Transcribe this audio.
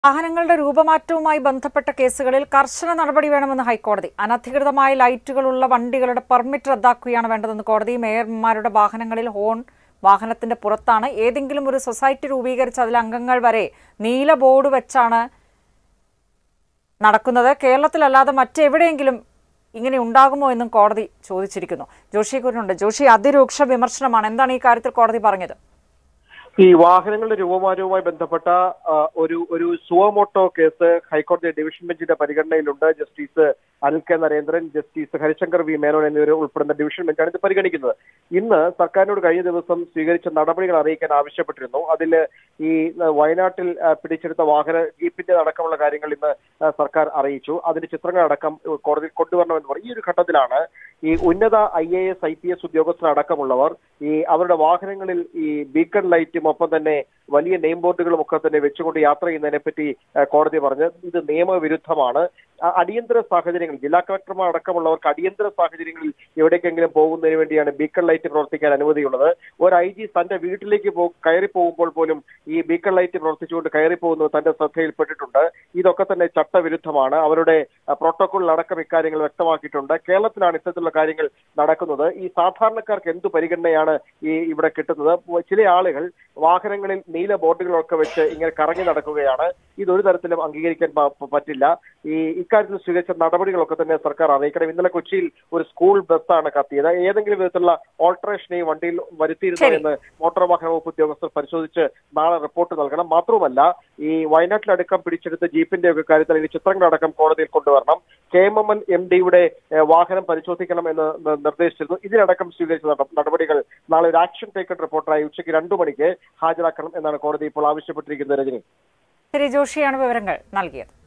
വാഹനങ്ങളുടെ രൂപമാറ്റവുമായി ബന്ധപ്പെട്ട കേസുകളിൽ കർശന നടപടി വേണമെന്ന് ഹൈക്കോടതി അനധികൃതമായ ലൈറ്റുകളുള്ള വണ്ടികളുടെ പെർമിറ്റ് റദ്ദാക്കുകയാണ് വേണ്ടതെന്ന് കോടതി മേയർമാരുടെ വാഹനങ്ങളിൽ ഹോൺ വാഹനത്തിന്റെ പുറത്താണ് ഏതെങ്കിലും ഒരു സൊസൈറ്റി രൂപീകരിച്ച് അതിൽ അംഗങ്ങൾ വരെ നീല ബോർഡ് വെച്ചാണ് നടക്കുന്നത് കേരളത്തിലല്ലാതെ മറ്റെവിടെയെങ്കിലും ഇങ്ങനെ ഉണ്ടാകുമോ എന്നും കോടതി ചോദിച്ചിരിക്കുന്നു ജോഷി കുരുന്നുണ്ട് ജോഷി അതിരൂക്ഷ വിമർശനമാണ് എന്താണ് ഈ കാര്യത്തിൽ കോടതി പറഞ്ഞത് ഈ വാഹനങ്ങളുടെ രൂപമാറ്റവുമായി ബന്ധപ്പെട്ട ആ, ഒരു ഒരു സുവമോട്ടോ കേസ് ഹൈക്കോടതി ഡിവിഷൻ ബെഞ്ചിന്റെ പരിഗണനയിലുണ്ട് ജസ്റ്റിസ് അനിൽ കെ നരേന്ദ്രൻ ജസ്റ്റിസ് ഹരിശങ്കർ വി മേനോൻ എന്നിവർ ഉൾപ്പെടുന്ന ഡിവിഷൻ ബെഞ്ചാണ് ഇത് പരിഗണിക്കുന്നത് ഇന്ന് സർക്കാരിനോട് കഴിഞ്ഞ ദിവസം സ്വീകരിച്ച നടപടികൾ അറിയിക്കാൻ ആവശ്യപ്പെട്ടിരുന്നു അതിൽ ഈ ആ, വയനാട്ടിൽ ആ, പിടിച്ചെടുത്ത വാഹന ജീപ്പിന്റെ അടക്കമുള്ള കാര്യങ്ങൾ ഇന്ന് ആ, സർക്കാർ അറിയിച്ചു അതിന്റെ ചിത്രങ്ങളടക്കം കോടതിയിൽ കൊണ്ടുവരണമെന്ന് പറയും ഈ ഒരു ഘട്ടത്തിലാണ് ഈ ഉന്നത I A S I P S ഉദ്യോഗസ്ഥരടക്കമുള്ളവർ ഈ അവരുടെ വാഹനങ്ങളിൽ ഈ ബീക്കൺ ലൈറ്റും ഒപ്പം തന്നെ വലിയ നെയിം ബോർഡുകളും ഒക്കെ തന്നെ വെച്ചുകൊണ്ട് യാത്ര ചെയ്യുന്നതിനെ പറ്റി ആ, കോടതി പറഞ്ഞ് ഇത് നിയമവിരുദ്ധമാണ് ആ, അടിയന്തര സാഹചര്യങ്ങൾ ജില്ലാ കളക്ടർമാർ അടക്കമുള്ളവർക്ക് അടിയന്തര സാഹചര്യങ്ങളിൽ എവിടേക്കെങ്കിലും പോകുന്നതിന് വേണ്ടിയാണ് ബീക്കൺ ലൈറ്റ് പ്രവർത്തിക്കാൻ അനുമതിയുള്ളത് ഒരു ഐ ജി തന്റെ വീട്ടിലേക്ക് പോ കയറി പോകുമ്പോൾ പോലും ഈ ബീക്കൺ ലൈറ്റ് പ്രവർത്തിച്ചുകൊണ്ട് കയറി പോകുന്നത് തന്റെ ശ്രദ്ധയിൽപ്പെട്ടിട്ടുണ്ട് ഇതൊക്കെ തന്നെ ചട്ടവിരുദ്ധമാണ് അവരുടെ ആ, പ്രോട്ടോകോളിൽ അടക്കം ഇക്കാര്യങ്ങൾ വ്യക്തമാക്കിയിട്ടുണ്ട് കേരളത്തിലാണ് ഇത്തരത്തിലുള്ള കാര്യങ്ങൾ നടക്കുന്നത് ഈ സാധാരണക്കാർക്ക് എന്ത് പരിഗണനയാണ് ഈ ഇവിടെ കിട്ടുന്നത് ചില ആളുകൾ വാഹനങ്ങളിൽ നീല ബോർഡുകളൊക്കെ വെച്ച് ഇങ്ങനെ കറങ്ങി നടക്കുകയാണ് ഇതൊരു തരത്തിലും അംഗീകരിക്കാൻ പ- പ- പറ്റില്ല ഈ ഇക്കാര്യത്തിൽ സ്വീകരിച്ച നടപടികളൊക്കെ തന്നെ സർക്കാർ അറിയിക്കണം ഇന്നലെ കൊച്ചിയിൽ ഒരു സ്കൂൾ ബസ്സാണ് കത്തിയത് ഏതെങ്കിലും വിധത്തിലുള്ള ഓൾട്ടറേഷൻ ഈ വണ്ടിയിൽ വരുത്തിയിരുന്നു ശരി. എന്ന് മോട്ടോർ വാഹന വകുപ്പ് ഉദ്യോഗസ്ഥർ പരിശോധിച്ച് നാളെ റിപ്പോർട്ട് നൽകണം മാത്രവുമല്ല ഈ വയനാട്ടിലടക്കം പിടിച്ചെടുത്ത ജീപ്പിന്റെ ഒക്കെ കാര്യത്തിൽ ഈ ചിത്രങ്ങളടക്കം കോടതിയിൽ കൊണ്ടുവരണം K M M N M ഡിയുടെ വാഹനം പരിശോധിക്കണം എന്ന് ന- നിർദ്ദേശിച്ചിരുന്നു ഇതിനടക്കം സ്വീകരിച്ച നട- നടപടികൾ നാളെ ഒരു ആക്ഷൻ ടേക്കൺ റിപ്പോർട്ടറായി ഉച്ചയ്ക്ക് രണ്ടു മണിക്ക് ഹാജരാക്കണം എന്നാണ് കോടതി ഇപ്പോൾ ആവശ്യപ്പെട്ടിരിക്കുന്നത് രജനി ശരി ജോഷിയാണ് വിവരങ്ങൾ നൽകിയത്